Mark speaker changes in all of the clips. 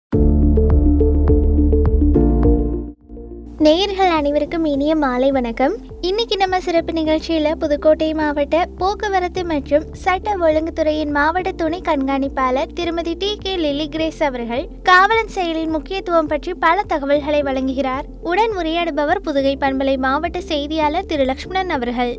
Speaker 1: நேயர்கள் அனைவருக்கும் இனிய மாலை வணக்கம் இன்னைக்கு நம்ம சிறப்பு நிகழ்ச்சியில் புதுக்கோட்டை மாவட்ட போக்குவரத்து மற்றும் சட்ட ஒழுங்குத்துறையின் மாவட்ட துணை கண்காணிப்பாளர் திருமதி டி கே லில்லி கிரேஸ் அவர்கள் காவலன் செயலின் முக்கியத்துவம் பற்றி பல தகவல்களை வழங்குகிறார் உடன் உரையாடுபவர் புதுகை பண்பலை மாவட்ட செய்தியாளர் திரு லக்ஷ்மணன் அவர்கள்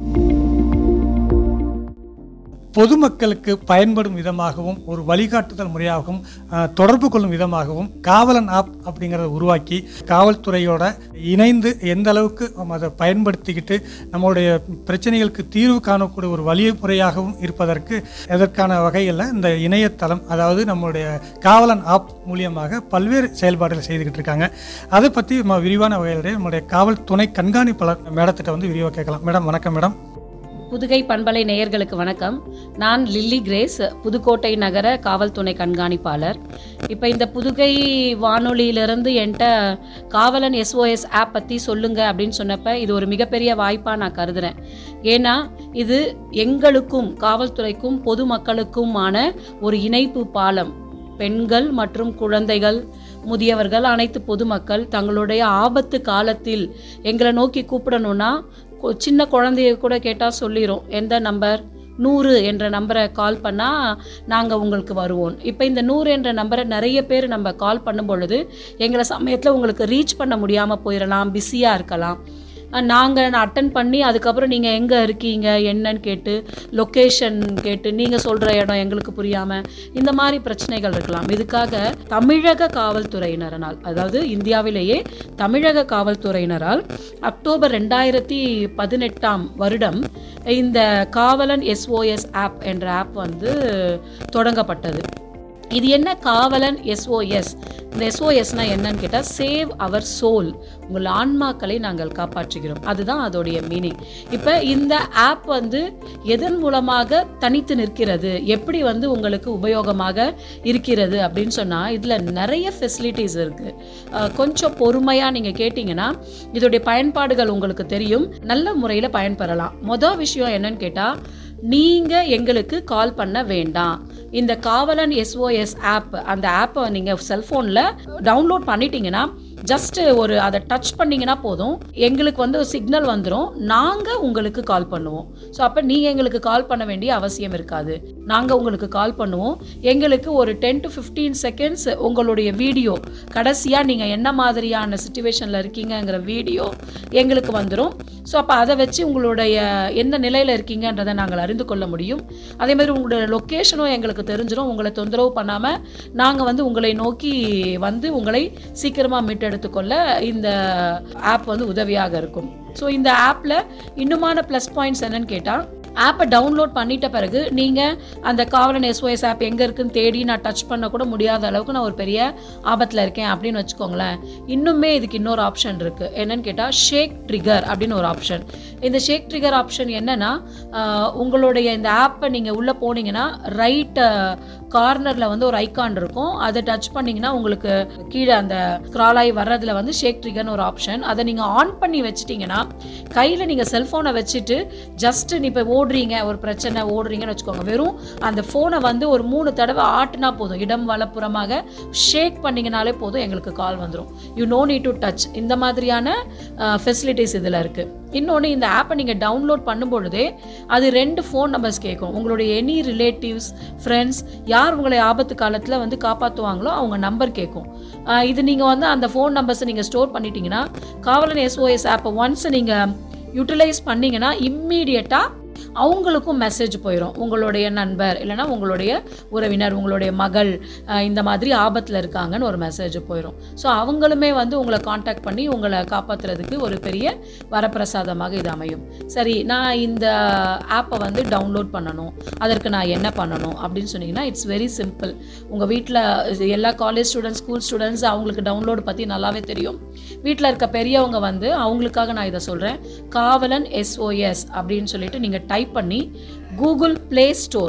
Speaker 2: பொதுமக்களுக்கு பயன்படும் விதமாகவும் ஒரு வழிகாட்டுதல் முறையாகவும் அஹ், தொடர்பு கொள்ளும் விதமாகவும் காவலன் ஆப் அப்படிங்கிறத உருவாக்கி காவல்துறையோட இணைந்து எந்த அளவுக்கு நம்ம அதை பயன்படுத்திக்கிட்டு நம்மளுடைய பிரச்சனைகளுக்கு தீர்வு காணக்கூடிய ஒரு வழிமுறையாகவும் இருப்பதற்கு எதற்கான வகையில் இந்த இணையதளம் அதாவது நம்மளுடைய காவலன் ஆப் மூலியமாக பல்வேறு செயல்பாடுகள் செய்துக்கிட்டு இருக்காங்க அதை பற்றி நம்ம விரிவான வகையிலே நம்மளுடைய காவல் துணை கண்காணிப்பாளர் மேடத்திட்ட வந்து விரிவாக கேட்கலாம் மேடம் வணக்கம் மேடம்
Speaker 3: புதுகை பண்பலை நேயர்களுக்கு வணக்கம் நான் லில்லி கிரேஸ் புதுக்கோட்டை நகர காவல்துறை கண்காணிப்பாளர் இப்போ இந்த புதுகை வானொலியிலிருந்து என்கிட்ட காவலன் எஸ்ஓஎஸ் ஆப் பற்றி சொல்லுங்க அப்படின்னு சொன்னப்ப இது ஒரு மிகப்பெரிய வாய்ப்பாக நான் கருதுறேன் ஏன்னா இது எங்களுக்கும் காவல்துறைக்கும் பொதுமக்களுக்குமான ஒரு இணைப்பு பாலம் பெண்கள் மற்றும் குழந்தைகள் முதியவர்கள் அனைத்து பொதுமக்கள் தங்களுடைய ஆபத்து காலத்தில் எங்களை நோக்கி கூப்பிடணும்னா கு- சின்ன குழந்தைய கூட கேட்டால் சொல்லிடும் எந்த நம்பர் நூறு என்ற நம்பரை கால் பண்ணால் நாங்கள் உங்களுக்கு வருவோம் இப்போ இந்த நூறு என்ற நம்பரை நிறைய பேர் நம்ம கால் பண்ணும் பொழுது எங்களை சமயத்தில் உங்களுக்கு ரீச் பண்ண முடியாமல் போயிடலாம் பிஸியாக இருக்கலாம் நாங்கள் அட்டன் பண்ணி அதுக்கப்புறம் நீங்கள் எங்கே இருக்கீங்க என்னன்னு கேட்டு லொக்கேஷன் கேட்டு நீங்கள் சொல்கிற இடம் எங்களுக்கு புரியாமல் இந்த மாதிரி பிரச்சனைகள் இருக்கலாம் இதுக்காக தமிழக காவல்துறையினரால் அதாவது இந்தியாவிலேயே தமிழக காவல்துறையினரால் அக்டோபர் ரெண்டாயிரத்தி பதினெட்டாம் வருடம் இந்த காவலன் எஸ்ஓஎஸ் ஆப் என்ற ஆப் வந்து தொடங்கப்பட்டது இது என்ன காவலன் எஸ்ஓஎஸ் இந்த எஸ்ஓஎஸ்னா என்னன்னு கேட்டால் சேவ் அவர் சோல் உங்கள் ஆன்மாக்களை நாங்கள் காப்பாற்றுகிறோம் அதுதான் அதோடைய மீனிங் இப்போ இந்த ஆப் வந்து எதன் மூலமாக தனித்து நிற்கிறது எப்படி வந்து உங்களுக்கு உபயோகமாக இருக்கிறது அப்படின்னு சொன்னால் இதில் நிறைய ஃபெசிலிட்டிஸ் இருக்குது கொஞ்சம் பொறுமையாக நீங்கள் கேட்டிங்கன்னா இதோடைய பயன்பாடுகள் உங்களுக்கு தெரியும் நல்ல முறையில் பயன்பெறலாம் மொதல் விஷயம் என்னன்னு கேட்டால் நீங்கள் எங்களுக்கு கால் பண்ண வேண்டாம் இந்த காவலன் எஸ்ஓஎஸ் ஆப் அந்த ஆப்பை நீங்கள் செல்ஃபோனில் டவுன்லோட் பண்ணிட்டீங்கன்னா ஜஸ்ட் ஒரு அதை டச் பண்ணீங்கன்னா போதும் எங்களுக்கு வந்து சிக்னல் வந்துடும் நாங்கள் உங்களுக்கு கால் பண்ணுவோம் ஸோ அப்போ நீங்கள் எங்களுக்கு கால் பண்ண வேண்டிய அவசியம் இருக்காது நாங்கள் உங்களுக்கு கால் பண்ணுவோம் எங்களுக்கு ஒரு டென் டு ஃபிஃப்டீன் செகண்ட்ஸ் உங்களுடைய வீடியோ கடைசியாக நீங்கள் என்ன மாதிரியான சுச்சுவேஷனில் இருக்கீங்கங்கிற வீடியோ எங்களுக்கு வந்துடும் ஸோ அப்போ அதை வச்சு உங்களுடைய என்ன நிலையில் இருக்கீங்கன்றதை நாங்கள் அறிந்து கொள்ள முடியும் அதே மாதிரி உங்களுடைய லொக்கேஷனும் எங்களுக்கு தெரிஞ்சிடும் உங்களை தொந்தரவு பண்ணாமல் நாங்கள் வந்து உங்களை நோக்கி வந்து உங்களை சீக்கிரமாக மீட்டெடுத்துக்கொள்ள இந்த ஆப் வந்து உதவியாக இருக்கும் ஸோ இந்த ஆப்பில் இன்னுமான ப்ளஸ் பாயிண்ட்ஸ் என்னன்னு கேட்டால் ஆப்பை டவுன்லோட் பண்ணிட்ட பிறகு நீங்கள் அந்த காவலன் எஸ்ஓஎஸ் ஆப் எங்கே இருக்குன்னு தேடி நான் டச் பண்ண கூட முடியாத அளவுக்கு நான் ஒரு பெரிய ஆபத்தில் இருக்கேன் அப்படின்னு வச்சுக்கோங்களேன் இன்னுமே இதுக்கு இன்னொரு ஆப்ஷன் இருக்குது என்னன்னு கேட்டால் ஷேக் ட்ரிகர் அப்படின்னு ஒரு ஆப்ஷன் இந்த ஷேக் ட்ரிகர் ஆப்ஷன் என்னன்னா ஆஹ், உங்களுடைய இந்த ஆப்பை நீங்கள் உள்ளே போனீங்கன்னா ரைட் கார்னரில் வந்து ஒரு ஐகான் இருக்கும் அதை டச் பண்ணிங்கன்னா உங்களுக்கு கீழே அந்த ஸ்க்ரால் ஆகி வர்றதுல வந்து ஷேக் ட்ரிகர்னு ஒரு ஆப்ஷன் அதை நீங்கள் ஆன் பண்ணி வச்சிட்டிங்கன்னா கையில் நீங்கள் செல்ஃபோனை வச்சுட்டு ஜஸ்ட் நீ இப்போ ஓடுறீங்க ஒரு பிரச்சனை ஓடுறீங்கன்னு வச்சுக்கோங்க வெறும் அந்த ஃபோனை வந்து ஒரு மூணு தடவை ஆட்டுனா போதும் இடம் வலப்புறமாக ஷேக் பண்ணிங்கனாலே போதும் எங்களுக்கு கால் வந்துடும் you no need to touch இந்த மாதிரியான ஃபெசிலிட்டிஸ் இதில் இருக்குது இன்னொன்று இந்த ஆப்பை நீங்கள் டவுன்லோட் பண்ணும் பொழுதே அது ரெண்டு ஃபோன் நம்பர்ஸ் கேட்கும் உங்களுடைய எனி ரிலேட்டிவ்ஸ் ஃப்ரெண்ட்ஸ் யார் உங்களை ஆபத்து காலத்தில் வந்து காப்பாற்றுவாங்களோ அவங்க நம்பர் கேட்கும் ஆஹ் இது நீங்கள் வந்து அந்த ஃபோன் நம்பர்ஸை நீங்கள் ஸ்டோர் பண்ணிட்டீங்கன்னா காவலன் எஸ்ஓஎஸ் ஆப்பை ஒன்ஸ் நீங்கள் யூட்டிலைஸ் பண்ணீங்கன்னா இம்மீடியட்டாக அவங்களுக்கும் மெசேஜ் போயிடும் உங்களுடைய நண்பர் இல்லைன்னா உங்களுடைய உறவினர் உங்களுடைய மகள் அஹ், இந்த மாதிரி ஆபத்தில் இருக்காங்கன்னு ஒரு மெசேஜ் போயிடும் ஸோ அவங்களுமே வந்து உங்களை காண்டாக்ட் பண்ணி உங்களை காப்பாற்றுறதுக்கு ஒரு பெரிய வரப்பிரசாதமாக இது அமையும் சரி நான் இந்த ஆப்பை வந்து டவுன்லோட் பண்ணணும் அதற்கு நான் என்ன பண்ணணும் அப்படின்னு சொன்னீங்கன்னா இட்ஸ் வெரி சிம்பிள் உங்கள் வீட்டில் எல்லா காலேஜ் ஸ்டூடெண்ட்ஸ் ஸ்கூல் ஸ்டூடெண்ட்ஸ் அவங்களுக்கு டவுன்லோடு பற்றி நல்லாவே தெரியும் வீட்டில் இருக்க பெரியவங்க வந்து அவங்களுக்காக நான் இதை சொல்கிறேன் காவலன் எஸ்ஓஎஸ் அப்படின்னு சொல்லிட்டு நீங்கள் டைப் பண்ணி கூகுள் ப்ளே ஸ்டோர்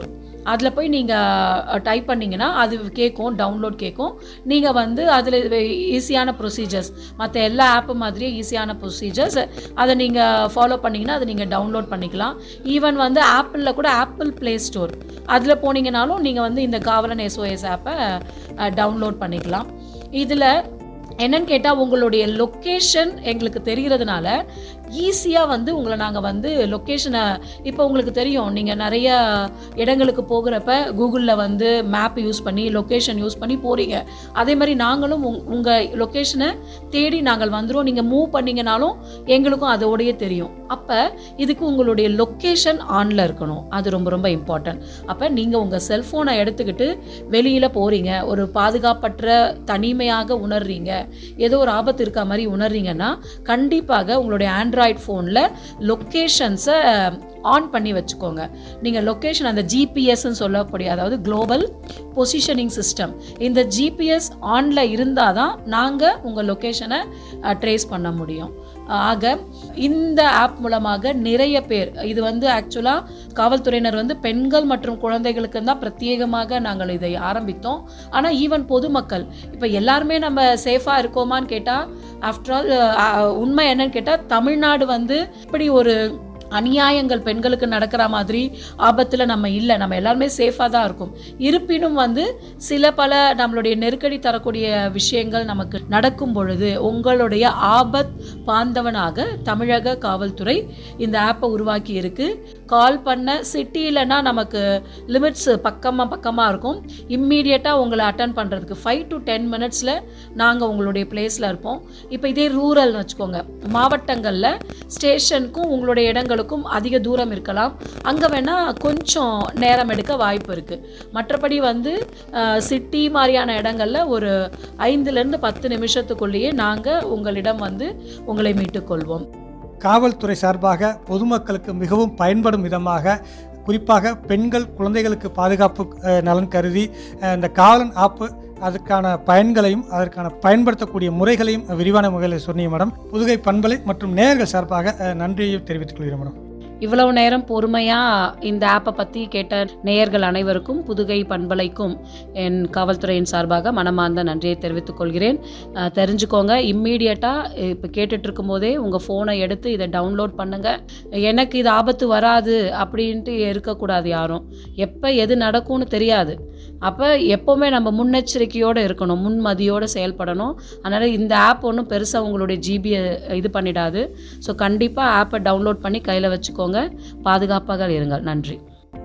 Speaker 3: அதில் போய் நீங்கள் டைப் பண்ணிங்கன்னா அது கேட்கும் டவுன்லோட் கேட்கும் நீங்கள் வந்து அதில் ஈஸியான ப்ரொசீஜர்ஸ் மற்ற எல்லா ஆப்பு மாதிரியே ஈஸியான ப்ரொசீஜர்ஸ் அதை நீங்கள் ஃபாலோ பண்ணிங்கன்னா அதை நீங்கள் டவுன்லோட் பண்ணிக்கலாம் ஈவன் வந்து ஆப்பிளில் கூட ஆப்பிள் ப்ளே ஸ்டோர் அதில் போனீங்கனாலும் நீங்கள் வந்து இந்த காவலன் எஸ்ஓஎஸ் ஆப்பை டவுன்லோட் பண்ணிக்கலாம் இதில் என்னன்னு கேட்டால் உங்களுடைய லொக்கேஷன் எங்களுக்கு தெரிகிறதுனால ஈஸியாக வந்து உங்களை நாங்கள் வந்து லொக்கேஷனை இப்போ உங்களுக்கு தெரியும் நீங்கள் நிறைய இடங்களுக்கு போகிறப்ப கூகுளில் வந்து மேப் யூஸ் பண்ணி லொக்கேஷன் யூஸ் பண்ணி போகிறீங்க அதே மாதிரி நாங்களும் உங் உங்கள் லொக்கேஷனை தேடி நாங்கள் வந்துடுவோம் நீங்கள் மூவ் பண்ணீங்கனாலும் எங்களுக்கும் அதோடயே தெரியும் அப்போ இதுக்கு உங்களுடைய லொக்கேஷன் ஆனில் இருக்கணும் அது ரொம்ப ரொம்ப இம்பார்ட்டன்ட் அப்போ நீங்கள் உங்கள் செல்ஃபோனை எடுத்துக்கிட்டு வெளியில் போகிறீங்க ஒரு பாதுகாப்பற்ற தனிமையாக உணர்றீங்க ஏதோ ஒரு ஆபத்து இருக்க மாதிரி உணர்றீங்கன்னா கண்டிப்பாக உங்களுடைய ஆண்ட்ராய்ட் ஃபோனில் லொக்கேஷன்ஸை ஆன் பண்ணி வச்சுக்கோங்க நீங்கள் லொக்கேஷன் அந்த ஜிபிஎஸ்ன்னு சொல்லக்கூடிய அதாவது குளோபல் பொசிஷனிங் சிஸ்டம் இந்த ஜிபிஎஸ் ஆனில் இருந்தால் தான் நாங்கள் உங்கள் லொக்கேஷனை ட்ரேஸ் பண்ண முடியும் ஆக இந்த ஆப் மூலமாக நிறைய பேர் இது வந்து ஆக்சுவலாக காவல்துறையினர் வந்து பெண்கள் மற்றும் குழந்தைகளுக்கு தான் பிரத்யேகமாக நாங்கள் இதை ஆரம்பித்தோம் ஆனால் ஈவன் பொதுமக்கள் இப்போ எல்லாருமே நம்ம சேஃபாக இருக்கோமான்னு கேட்டால் ஆஃப்டர் ஆல் உண்மை என்னன்னு கேட்டால் தமிழ்நாடு வந்து இப்படி ஒரு அநியாயங்கள் பெண்களுக்கு நடக்கிற மாதிரி ஆபத்தில் நம்ம இல்லை நம்ம எல்லாருமே சேஃபாக தான் இருக்கும் இருப்பினும் வந்து சில பல நம்மளுடைய நெருக்கடி தரக்கூடிய விஷயங்கள் நமக்கு நடக்கும் பொழுது உங்களுடைய ஆபத் பாந்தவனாக தமிழக காவல்துறை இந்த ஆப்பை உருவாக்கி இருக்கு கால் பண்ண சிட்டியிலனா நமக்கு லிமிட்ஸ் பக்கமாக பக்கமாக இருக்கும் இம்மீடியட்டாக உங்களை அட்டன் பண்ணுறதுக்கு ஃபைவ் டு டென் மினிட்ஸில் நாங்கள் உங்களுடைய பிளேஸில் இருப்போம் இப்போ இதே ரூரல்னு வச்சுக்கோங்க மாவட்டங்களில் ஸ்டேஷனுக்கும் உங்களுடைய இடங்களுக்கும் அதிக தூரம் இருக்கலாம் அங்கே வேணால் கொஞ்சம் நேரம் எடுக்க வாய்ப்பு இருக்குது மற்றபடி வந்து சிட்டி மாதிரியான இடங்களில் ஒரு ஐந்துலேருந்து பத்து நிமிஷத்துக்குள்ளேயே நாங்கள் உங்களிடம் வந்து உங்களை மீட்டுக்கொள்வோம்
Speaker 2: காவல்துறை சார்பாக பொதுமக்களுக்கு மிகவும் பயன்படும் விதமாக குறிப்பாக பெண்கள் குழந்தைகளுக்கு பாதுகாப்பு அஹ், நலன் கருதி அஹ், இந்த காவலன் ஆப்பு அதுக்கான பயன்களையும் அதற்கான பயன்படுத்தக்கூடிய முறைகளையும் விரிவான முறையில் சொன்னீங்க மேடம் புதுகை பண்பலை மற்றும் நேயர்கள் சார்பாக அஹ், நன்றியை தெரிவித்துக் கொள்கிறேன் மேடம்
Speaker 3: இவ்வளவு நேரம் பொறுமையாக இந்த ஆப்பை பற்றி கேட்ட நேயர்கள் அனைவருக்கும் புதுகை பண்பலைக்கும் என் காவல்துறையின் சார்பாக மனமார்ந்த நன்றியை தெரிவித்துக் கொள்கிறேன் அஹ், தெரிஞ்சுக்கோங்க இம்மீடியட்டாக இப்போ கேட்டுட்டு இருக்கும்போதே உங்கள் ஃபோனை எடுத்து இதை டவுன்லோட் பண்ணுங்கள் எனக்கு இது ஆபத்து வராது அப்படின்ட்டு இருக்கக்கூடாது யாரும் எப்போ எது நடக்கும்னு தெரியாது அப்போ எப்போவுமே நம்ம முன்னெச்சரிக்கையோடு இருக்கணும் முன்மதியோடு செயல்படணும் அதனால் இந்த ஆப் ஒன்றும் பெருசாக உங்களுடைய ஜிபியை இது பண்ணிடாது ஸோ கண்டிப்பாக ஆப்பை டவுன்லோட் பண்ணி கையில் வச்சுக்கோங்க பாதுகாப்பாக இருங்கள் நன்றி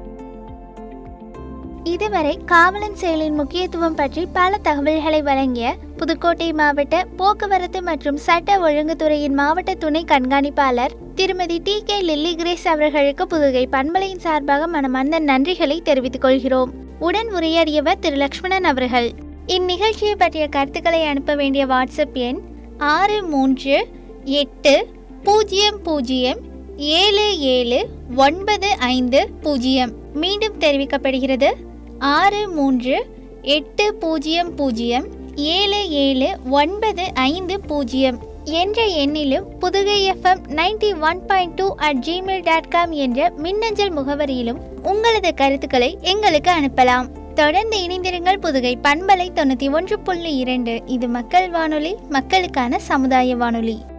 Speaker 1: இதுவரை காவலன் செயலின் முக்கியத்துவம் பற்றி பல தகவல்களை வழங்கிய புதுக்கோட்டை மாவட்ட போக்குவரத்து மற்றும் சட்ட ஒழுங்குத்துறையின் மாவட்ட துணை கண்காணிப்பாளர் திருமதி டி கே லில்லி கிரேஸ் அவர்களுக்கு புதுகை பண்பலையின் சார்பாக மனமார்ந்த நன்றிகளை தெரிவித்துக் கொள்கிறோம் உடன் உரையாடியவர் திரு லக்ஷ்மணன் அவர்கள் இந்நிகழ்ச்சியை பற்றிய கருத்துக்களை அனுப்ப வேண்டிய வாட்ஸ்அப் எண் ஆறு மூன்று எட்டு பூஜ்ஜியம் பூஜ்ஜியம் ஏழு ஏழு ஒன்பது ஐந்து பூஜ்ஜியம் மீண்டும் தெரிவிக்கப்படுகிறது ஆறு மூன்று எட்டு பூஜ்ஜியம் பூஜ்ஜியம் ஏழு ஏழு ஒன்பது ஐந்து பூஜ்ஜியம் என்ற எண்ணிலும் Pudugai FM ninety one point two at Gmail dot com என்ற மின்னஞ்சல் முகவரியிலும் உங்களது கருத்துக்களை எங்களுக்கு அனுப்பலாம் தொடர்ந்து இணைந்திருங்கள் புதுகை பண்பலை தொண்ணூற்றி ஒன்று புள்ளி இரண்டு இது மக்கள் வானொலி மக்களுக்கான சமுதாய வானொலி